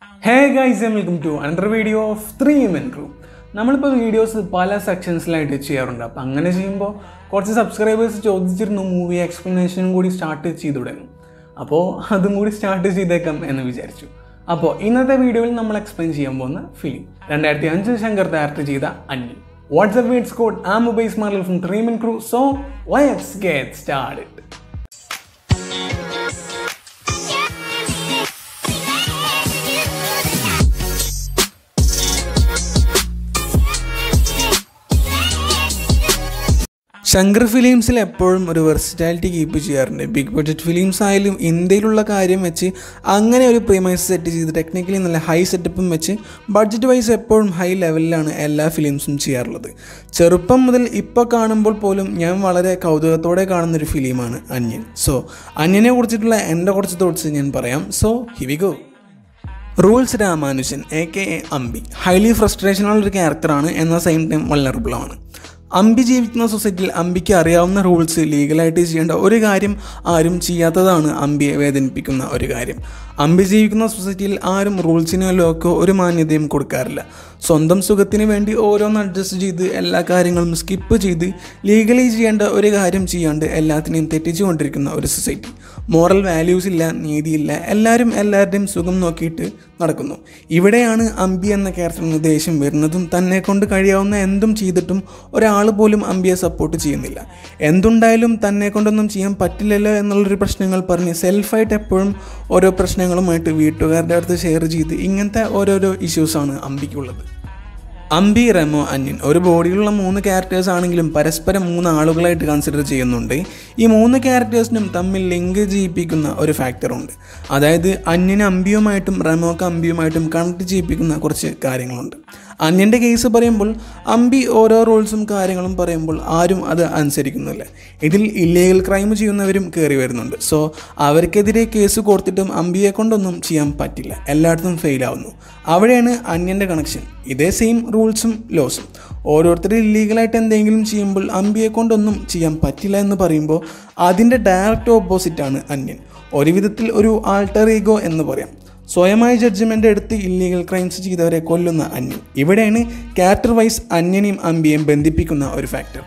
hey guys and welcome to another video of three men crew നമ്മളിപ്പോൾ videos പല സെക്ഷൻസിലായിട്ട് ചെയ്യാറുണ്ട് അപ്പോൾ അങ്ങനെ ചെയ്യുമ്പോൾ കുറച്ച് സബ്സ്ക്രൈബേഴ്സ് ചോദിച്ചിരുന്നു മൂവി എക്സ്പ്ലനേഷനും കൂടി സ്റ്റാർട്ട് ചെയ്തു തുടങ്ങും അപ്പോൾ അതും കൂടി സ്റ്റാർട്ട് ചെയ്തേക്കാം എന്ന് വിചാരിച്ചു അപ്പോൾ ഇന്നത്തെ വീഡിയോയിൽ നമ്മൾ എക്സ്പ്ലെയിൻ ചെയ്യാൻ പോകുന്ന ഫിലിം രണ്ടായിരത്തി അഞ്ച് ശങ്കർ ഡയറക്റ്റ് ചെയ്ത അന്യൻ വാട്സ്ആപ്പ് വീഡ്സ് കോഡ് ആ മൊബൈൽസ് മാർലൽ from three men crew so let's get start Shankar ഫിലിംസിൽ എപ്പോഴും ഒരു വെർസിറ്റാലിറ്റി കീപ്പ് ചെയ്യാറുണ്ട് ബിഗ് ബഡ്ജറ്റ് ഫിലിംസ് ആയാലും ഇന്ത്യയിലുള്ള കാര്യം വെച്ച് അങ്ങനെ ഒരു പ്രീമൈസ് സെറ്റ് ചെയ്ത് ടെക്നിക്കലി നല്ല ഹൈ സെറ്റപ്പും വെച്ച് ബഡ്ജറ്റ് വൈസ് എപ്പോഴും ഹൈ ലെവലിലാണ് എല്ലാ ഫിലിംസും ചെയ്യാറുള്ളത് ചെറുപ്പം മുതൽ ഇപ്പോൾ കാണുമ്പോൾ പോലും ഞാൻ വളരെ കൗതുകത്തോടെ കാണുന്നൊരു ഫിലിമാണ് അന്യൻ സോ അന്യനെ കുറിച്ചിട്ടുള്ള എൻ്റെ കുറച്ച് തോട്ട്സ് ഞാൻ പറയാം സോ ഹിവി ഗോ റൂൾസ് Ramanujan a k a Ambi highly ഫ്രസ്ട്രേഷനുള്ള ഒരു ക്യാരക്ടറാണ് എന്നാൽ സെയിം ടൈം വൾണറബിളാണ് അമ്പി ജീവിക്കുന്ന സൊസൈറ്റിയിൽ അമ്പിക്ക് അറിയാവുന്ന റൂൾസ് ലീഗലായിട്ട് ചെയ്യേണ്ട ഒരു കാര്യം ആരും ചെയ്യാത്തതാണ് അമ്പിയെ വേദനിപ്പിക്കുന്ന ഒരു കാര്യം അമ്പി ജീവിക്കുന്ന സൊസൈറ്റിയിൽ ആരും റൂൾസിനോ ലോക്കോ ഒരു മാന്യതയും കൊടുക്കാറില്ല സ്വന്തം സുഖത്തിന് വേണ്ടി ഓരോന്ന് അഡ്ജസ്റ്റ് ചെയ്ത് എല്ലാ കാര്യങ്ങളും സ്കിപ്പ് ചെയ്ത് ലീഗലി ചെയ്യേണ്ട ഒരു കാര്യം ചെയ്യാണ്ട് എല്ലാത്തിനെയും തെറ്റിച്ചുകൊണ്ടിരിക്കുന്ന ഒരു സൊസൈറ്റി മോറൽ വാല്യൂസ് ഇല്ല നീതിയില്ല എല്ലാവരും എല്ലാവരുടെയും സുഖം നോക്കിയിട്ട് നടക്കുന്നു ഇവിടെയാണ് അമ്പി എന്ന ക്യാരക്ടറിന് ദേഷ്യം വരുന്നതും തന്നെ കൊണ്ട് കഴിയാവുന്ന എന്തും ചെയ്തിട്ടും ഒരാൾ പോലും അമ്പിയെ സപ്പോർട്ട് ചെയ്യുന്നില്ല എന്തുണ്ടായാലും തന്നെ കൊണ്ടൊന്നും ചെയ്യാൻ പറ്റില്ലല്ലോ എന്നുള്ളൊരു പ്രശ്നങ്ങൾ പറഞ്ഞ് സെൽഫായിട്ട് എപ്പോഴും ഓരോ പ്രശ്നങ്ങളുമായിട്ട് വീട്ടുകാരുടെ അടുത്ത് ഷെയർ ചെയ്ത് ഇങ്ങനത്തെ ഓരോരോ ഇഷ്യൂസാണ് അമ്പിക്കുള്ളത് അമ്പി റെമോ അന്യൻ ഒരു ബോഡിയിലുള്ള മൂന്ന് ക്യാരക്ടേഴ്സ് ആണെങ്കിലും പരസ്പരം മൂന്ന് ആളുകളായിട്ട് കൺസിഡർ ചെയ്യുന്നുണ്ട് ഈ മൂന്ന് ക്യാരക്ടേഴ്സിനും തമ്മിൽ ലിങ്ക് ചെയ്യിപ്പിക്കുന്ന ഒരു ഫാക്ടറുണ്ട് അതായത് അന്യന് അമ്പിയുമായിട്ടും റെമോക്ക് അമ്പിയുമായിട്ടും കണക്ട് ചെയ്യിപ്പിക്കുന്ന കുറച്ച് കാര്യങ്ങളുണ്ട് അന്യൻ്റെ കേസ് പറയുമ്പോൾ അമ്പി ഓരോ റൂൾസും കാര്യങ്ങളും പറയുമ്പോൾ ആരും അത് അനുസരിക്കുന്നില്ല ഇതിൽ ഇല്ലീഗൽ ക്രൈം ചെയ്യുന്നവരും കയറി വരുന്നുണ്ട് സോ അവർക്കെതിരെ കേസ് കൊടുത്തിട്ടും അമ്പിയെ കൊണ്ടൊന്നും ചെയ്യാൻ പറ്റില്ല എല്ലായിടത്തും ഫെയിൽ ആവുന്നു അവിടെയാണ് അന്യൻ്റെ കണക്ഷൻ ഇതേ സെയിം റൂൾസും ലോസും ഓരോരുത്തർ ഇല്ലീഗലായിട്ട് എന്തെങ്കിലും ചെയ്യുമ്പോൾ അമ്പിയെ കൊണ്ടൊന്നും ചെയ്യാൻ പറ്റില്ല എന്ന് പറയുമ്പോൾ അതിൻ്റെ ഡയറക്റ്റ് ഓപ്പോസിറ്റാണ് അന്യൻ ഒരു വിധത്തിൽ ഒരു ആൾട്ടർ ഈഗോ എന്ന് പറയാം സ്വയമായി ജഡ്ജ്മെൻ്റ് എടുത്ത് ഇല്ലീഗൽ ക്രൈംസ് ചെയ്തവരെ കൊല്ലുന്ന അന്യൻ ഇവിടെയാണ് ക്യാരക്ടർ വൈസ് അന്യനെയും അമ്പിയെയും ബന്ധിപ്പിക്കുന്ന ഒരു ഫാക്ടർ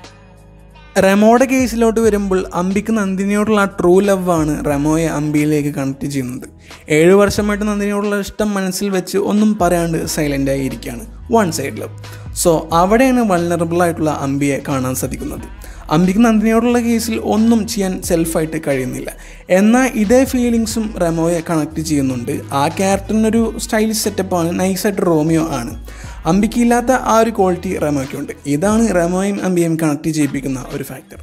റെമോയുടെ കേസിലോട്ട് വരുമ്പോൾ അമ്പിക്ക് നന്ദിനിയോടുള്ള ആ ട്രൂ ലവ് ആണ് റെമോയെ അമ്പിയിലേക്ക് കണക്ട് ചെയ്യുന്നത് ഏഴ് വർഷമായിട്ട് നന്ദിനിയോടുള്ള ഇഷ്ടം മനസ്സിൽ വെച്ച് ഒന്നും പറയാണ്ട് സൈലൻ്റ് ആയി ഇരിക്കുകയാണ് വൺ സൈഡ് ലവ് സോ അവിടെയാണ് വൾണറബിൾ ആയിട്ടുള്ള അമ്പിയെ കാണാൻ സാധിക്കുന്നത് അമ്പിക്ക് നന്ദിനിയോടുള്ള കേസിൽ ഒന്നും ചെയ്യാൻ സെൽഫായിട്ട് കഴിയുന്നില്ല എന്നാൽ ഇതേ ഫീലിങ്സും റെമോയെ കണക്ട് ചെയ്യുന്നുണ്ട് ആ ക്യാരക്ടറിനൊരു സ്റ്റൈലിഷ് സെറ്റപ്പാണ് നൈസായിട്ട് റോമിയോ ആണ് അമ്പിക്ക് ഇല്ലാത്ത ആ ഒരു ക്വാളിറ്റി റെമോയ്ക്കുണ്ട് ഇതാണ് റെമോയും അമ്പിയും കണക്ട് ചെയ്യിപ്പിക്കുന്ന ഒരു ഫാക്ടർ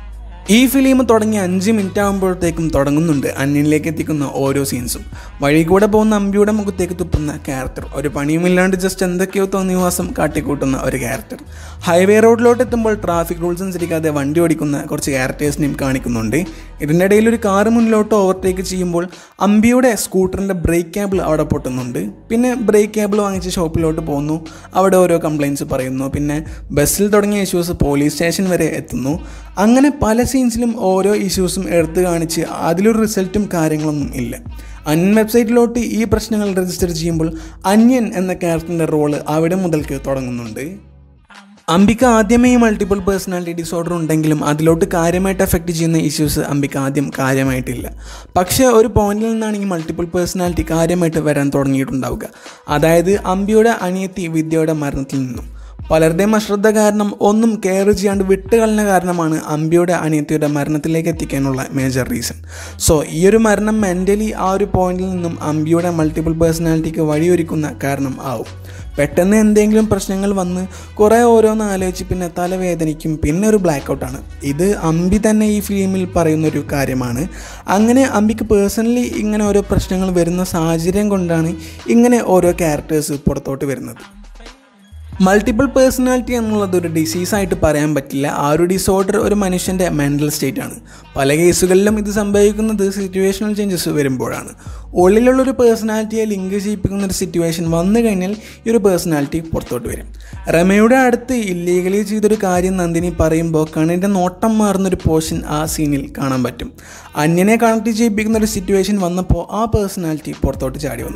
ഈ ഫിലിം തുടങ്ങി അഞ്ച് മിനിറ്റ് ആകുമ്പോഴത്തേക്കും തുടങ്ങുന്നുണ്ട് അന്യനിലേക്ക് എത്തിക്കുന്ന ഓരോ സീൻസും വഴി കൂടെ പോകുന്ന അമ്പിയുടെ മുഖത്തേക്ക് തുപ്പുന്ന ക്യാരക്ടർ ഒരു പണിയുമില്ലാണ്ട് ജസ്റ്റ് എന്തൊക്കെയോ തോന്നിവാസം കാട്ടിക്കൂട്ടുന്ന ഒരു ക്യാരക്ടർ ഹൈവേ റോഡിലോട്ട് എത്തുമ്പോൾ ട്രാഫിക് റൂൾസ് അനുസരിക്കാതെ വണ്ടി ഓടിക്കുന്ന കുറച്ച് ക്യാരക്ടേഴ്സിനെയും കാണിക്കുന്നുണ്ട് ഇതിൻ്റെ ഇടയിൽ ഒരു കാറ് മുന്നിലോട്ട് ഓവർടേക്ക് ചെയ്യുമ്പോൾ അമ്പിയുടെ സ്കൂട്ടറിൻ്റെ ബ്രേക്ക് കേബിൾ അവിടെ പൊട്ടുന്നുണ്ട് പിന്നെ ബ്രേക്ക് കേബിൾ വാങ്ങിച്ച് ഷോപ്പിലോട്ട് പോകുന്നു അവിടെ ഓരോ കംപ്ലയിൻറ്റ്സ് പറയുന്നു പിന്നെ ബസ്സിൽ തുടങ്ങിയ ഇഷ്യൂസ് പോലീസ് സ്റ്റേഷൻ വരെ എത്തുന്നു അങ്ങനെ പല സീൻസിലും ഓരോ ഇഷ്യൂസും എടുത്തു കാണിച്ച് അതിലൊരു റിസൾട്ടും കാര്യങ്ങളൊന്നും ഇല്ല അന്യൻ വെബ്സൈറ്റിലോട്ട് ഈ പ്രശ്നങ്ങൾ രജിസ്റ്റർ ചെയ്യുമ്പോൾ അന്യൻ എന്ന ക്യാരക്ടറിൻ്റെ റോള് അവിടെ മുതൽക്ക് തുടങ്ങുന്നുണ്ട് അംബിക്ക് ആദ്യമേ ഈ മൾട്ടിപ്പിൾ പേഴ്സണാലിറ്റി ഡിസോർഡർ ഉണ്ടെങ്കിലും അതിലോട്ട് കാര്യമായിട്ട് എഫക്റ്റ് ചെയ്യുന്ന ഇഷ്യൂസ് അംബിക്ക് ആദ്യം കാര്യമായിട്ടില്ല പക്ഷേ ഒരു പോയിന്റിൽ നിന്നാണ് ഈ മൾട്ടിപ്പിൾ പേഴ്സണാലിറ്റി കാര്യമായിട്ട് വരാൻ തുടങ്ങിയിട്ടുണ്ടാവുക അതായത് അംബിയുടെ അനിയത്തി വിദ്യയുടെ മരണത്തിൽ നിന്നും പലരുടെയും അശ്രദ്ധ കാരണം ഒന്നും കെയർ ചെയ്യാണ്ട് വിട്ടുകളഞ്ഞ കാരണമാണ് അമ്പിയുടെ അനിയത്തിയുടെ മരണത്തിലേക്ക് എത്തിക്കാനുള്ള മേജർ റീസൺ സോ ഈ ഒരു മരണം മെൻ്റലി ആ ഒരു പോയിന്റിൽ നിന്നും അമ്പിയുടെ മൾട്ടിപ്പിൾ പേഴ്സണാലിറ്റിക്ക് വഴിയൊരുക്കുന്ന കാരണം ആവും പെട്ടെന്ന് എന്തെങ്കിലും പ്രശ്നങ്ങൾ വന്ന് കുറേ ഓരോന്ന് ആലോചിച്ച് പിന്നെ തലവേദനിക്കും പിന്നെ ഒരു ബ്ലാക്ക് ഔട്ടാണ് ഇത് അമ്പി തന്നെ ഈ ഫിലിമിൽ പറയുന്നൊരു കാര്യമാണ് അങ്ങനെ അമ്പിക്ക് പേഴ്സണലി ഇങ്ങനെ ഓരോ പ്രശ്നങ്ങൾ വരുന്ന സാഹചര്യം കൊണ്ടാണ് ഇങ്ങനെ ഓരോ ക്യാരക്ടേഴ്സ് പുറത്തോട്ട് വരുന്നത് മൾട്ടിപ്പിൾ പേഴ്സണാലിറ്റി എന്നുള്ളത് ഒരു ഡിസീസായിട്ട് പറയാൻ പറ്റില്ല ആ ഒരു ഡിസോർഡർ ഒരു മനുഷ്യൻ്റെ മെൻ്റൽ സ്റ്റേറ്റ് ആണ് പല കേസുകളിലും ഇത് സംഭവിക്കുന്നത് സിറ്റുവേഷണൽ ചേഞ്ചസ് വരുമ്പോഴാണ് ഉള്ളിലുള്ളൊരു പേഴ്സണാലിറ്റിയെ ലിങ്ക് ചെയ്യിപ്പിക്കുന്ന ഒരു സിറ്റുവേഷൻ വന്നു കഴിഞ്ഞാൽ ഈ ഒരു പേഴ്സണാലിറ്റി പുറത്തോട്ട് വരും രമയുടെ അടുത്ത് ഇല്ലീഗലി ചെയ്തൊരു കാര്യം നന്ദിനി പറയുമ്പോൾ കണ്ണിൻ്റെ നോട്ടം മാറുന്നൊരു പോർഷൻ ആ സീനിൽ കാണാൻ പറ്റും അന്യനെ കണക്ട് ചെയ്യിപ്പിക്കുന്ന ഒരു സിറ്റുവേഷൻ വന്നപ്പോൾ ആ പേഴ്സണാലിറ്റി പുറത്തോട്ട് ചാടി വന്നു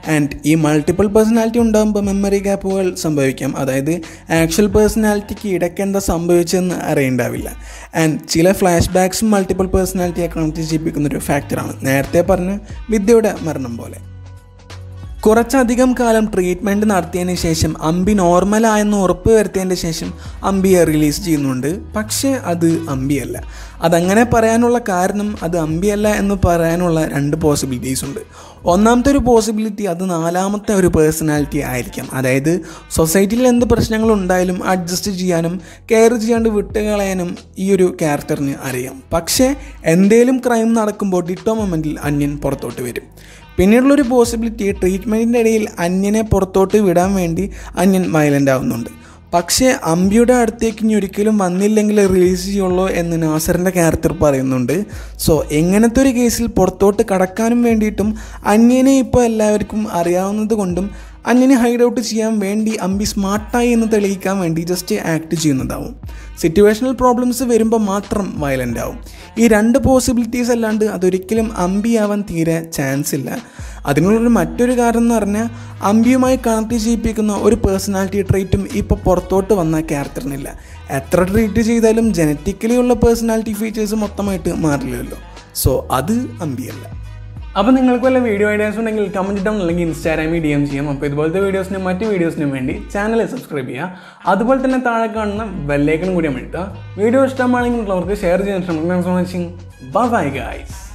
ആൻഡ് ഈ മൾട്ടിപ്പിൾ പേഴ്സണാലിറ്റി ഉണ്ടാകുമ്പോൾ മെമ്മറി ഗ്യാപ്പുകൾ സംഭവിക്കാം അതായത് ആക്ച്വൽ പേഴ്സണാലിറ്റിക്ക് ഇടയ്ക്ക് എന്താ സംഭവിച്ചതെന്ന് അറിയണ്ടാവില്ല ആൻഡ് ചില ഫ്ലാഷ് ബാക്സും മൾട്ടിപ്പിൾ പേഴ്സണാലിറ്റിയെ കണക്ട് ചെയ്യിപ്പിക്കുന്ന ഒരു ഫാക്ടറാണ് നേരത്തെ പറഞ്ഞ വിദ്യയുടെ മരണം പോലെ കുറച്ചധികം കാലം ട്രീറ്റ്മെൻറ്റ് നടത്തിയതിന് ശേഷം അമ്പി നോർമലായെന്ന് ഉറപ്പ് വരുത്തിയതിന് ശേഷം അമ്പിയെ റിലീസ് ചെയ്യുന്നുണ്ട് പക്ഷേ അത് അമ്പിയല്ല അതങ്ങനെ പറയാനുള്ള കാരണം അത് അമ്പിയല്ല എന്ന് പറയാനുള്ള രണ്ട് പോസിബിലിറ്റീസ് ഉണ്ട് ഒന്നാമത്തെ ഒരു പോസിബിലിറ്റി അത് നാലാമത്തെ ഒരു പേഴ്സണാലിറ്റി ആയിരിക്കാം അതായത് സൊസൈറ്റിയിൽ എന്ത് പ്രശ്നങ്ങൾ ഉണ്ടായാലും അഡ്ജസ്റ്റ് ചെയ്യാനും കെയർ ചെയ്യാണ്ട് വിട്ടുകളയാനും ഈ ഒരു ക്യാരക്ടറിന് അറിയാം പക്ഷേ എന്തേലും ക്രൈം നടക്കുമ്പോൾ ഡിറ്റോ മൊമെൻറ്റിൽ അന്യൻ പുറത്തോട്ട് വരും പിന്നീടുള്ളൊരു പോസിബിലിറ്റി ട്രീറ്റ്മെൻറ്റിൻ്റെ ഇടയിൽ അന്യനെ പുറത്തോട്ട് വിടാൻ വേണ്ടി അന്യൻ വയലൻ്റ് ആവുന്നുണ്ട് പക്ഷേ അമ്പിയുടെ അടുത്തേക്ക് ഇനി ഒരിക്കലും വന്നില്ലെങ്കിൽ റിലീസ് ചെയ്യുള്ളൂ എന്ന് നാസറിൻ്റെ ക്യാരക്ടർ പറയുന്നുണ്ട് സോ എങ്ങനത്തെ ഒരു കേസിൽ പുറത്തോട്ട് കടക്കാനും വേണ്ടിയിട്ടും അന്യനെ ഇപ്പോൾ എല്ലാവർക്കും അറിയാവുന്നത് കൊണ്ടും അന്യനെ ഹൈഡ് ഔട്ട് ചെയ്യാൻ വേണ്ടി അമ്പി സ്മാർട്ടായി എന്ന് തെളിയിക്കാൻ വേണ്ടി ജസ്റ്റ് ആക്ട് ചെയ്യുന്നതാവും സിറ്റുവേഷണൽ പ്രോബ്ലംസ് വരുമ്പോൾ മാത്രം വയലൻ്റ് ആവും ഈ രണ്ട് പോസിബിലിറ്റീസ് അല്ലാണ്ട് അതൊരിക്കലും അമ്പിയാവാൻ തീരെ ചാൻസ് ഇല്ല അതിനുള്ളൊരു മറ്റൊരു കാരണം എന്ന് പറഞ്ഞാൽ അമ്പിയുമായി കണക്ട് ചെയ്യിപ്പിക്കുന്ന ഒരു പേഴ്സണാലിറ്റി ട്രേറ്റും ഇപ്പോൾ പുറത്തോട്ട് വന്ന ക്യാരക്ടറിനില്ല എത്ര ട്രീറ്റ് ചെയ്താലും ജനറ്റിക്കലി ഉള്ള പേഴ്സണാലിറ്റി ഫീച്ചേഴ്സ് മൊത്തമായിട്ട് മാറില്ലല്ലോ സോ അത് അമ്പിയല്ല അപ്പോൾ നിങ്ങൾക്ക് വല്ല വീഡിയോ ഐഡിയാസ് ഉണ്ടെങ്കിൽ കമൻറ്റ് ഡൗൺ അല്ലെങ്കിൽ ഇൻസ്റ്റാഗ്രാമിൽ ഡി എം ചെയ്യാം അപ്പോൾ ഇതുപോലത്തെ വീഡിയോസിനും മറ്റ് വീഡിയോസിനും വേണ്ടി ചാനൽ സബ്സ്ക്രൈബ് ചെയ്യുക അതുപോലെ തന്നെ താഴെ കാണുന്ന ബെല്ലേക്കനും കൂടി അമഴ്ത്തുക വീഡിയോ ഇഷ്ടമാണെങ്കിൽ അവർക്ക് ഷെയർ ചെയ്യാൻ ശ്രമിക്കും ബൈ ഗൈസ്